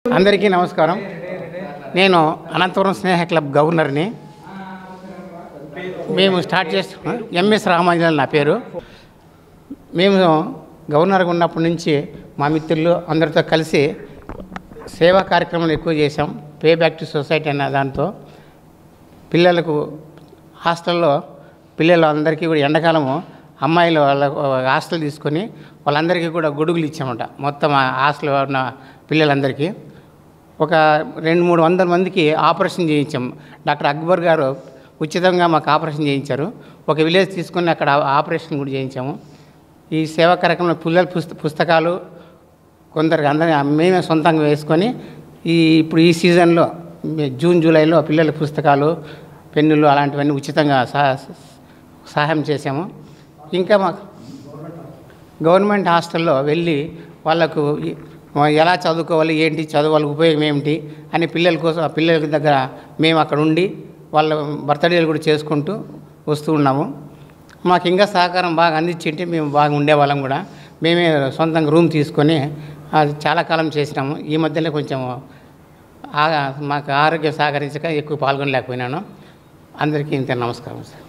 అందరికీ నమస్కారం నేను అనంతపురం స్నేహ క్లబ్ గవర్నర్ని మేము స్టార్ట్ చేస్తాం ఎంఎస్ రామాంజన్ నా పేరు మేము గవర్నర్గా ఉన్నప్పటి నుంచి మా మిత్రులు అందరితో కలిసి సేవా కార్యక్రమాలు ఎక్కువ చేశాం పే బ్యాక్ టు సొసైటీ అనే దాంతో పిల్లలకు హాస్టల్లో పిల్లలు అందరికీ కూడా ఎండాకాలము అమ్మాయిలు వాళ్ళ హాస్టల్ తీసుకొని వాళ్ళందరికీ కూడా గొడుగులు ఇచ్చామట మొత్తం ఆ హాస్టల్ ఉన్న పిల్లలందరికీ ఒక రెండు మూడు వందల మందికి ఆపరేషన్ చేయించాం డాక్టర్ అక్బర్ గారు ఉచితంగా మాకు ఆపరేషన్ చేయించారు ఒక విలేజ్ తీసుకొని అక్కడ ఆపరేషన్ కూడా చేయించాము ఈ సేవా కార్యక్రమంలో పిల్లల పుస్త పుస్తకాలు కొందరికి అందరి మేమే సొంతంగా వేసుకొని ఈ ఇప్పుడు ఈ సీజన్లో మే- జూన్ జూలైలో పిల్లల పుస్తకాలు పెన్నులు అలాంటివన్నీ ఉచితంగా సహా సహాయం చేశాము ఇంకా మాకు గవర్నమెంట్ హాస్టల్లో వెళ్ళి వాళ్ళకు ఈ- ఎలా చదువుకోవాలి ఏంటి చదువు వాళ్ళకి ఉపయోగం ఏమిటి అని పిల్లల కోసం ఆ పిల్లల దగ్గర మేము అక్కడ ఉండి వాళ్ళ బర్త్డేలు కూడా చేసుకుంటూ వస్తూ ఉన్నాము మాకు ఇంకా సహకారం బాగా అందించింటే మేము బాగా ఉండేవాళ్ళం కూడా మేమే సొంతంగా రూమ్ తీసుకొని అది చాలా కాలం చేసినాము ఈ మధ్యలో కొంచెం ఆ- మాకు ఆరోగ్యం సహకరించక ఎక్కువ పాల్గొనలేకపోయినాను అందరికీ ఇంత నమస్కారం సార్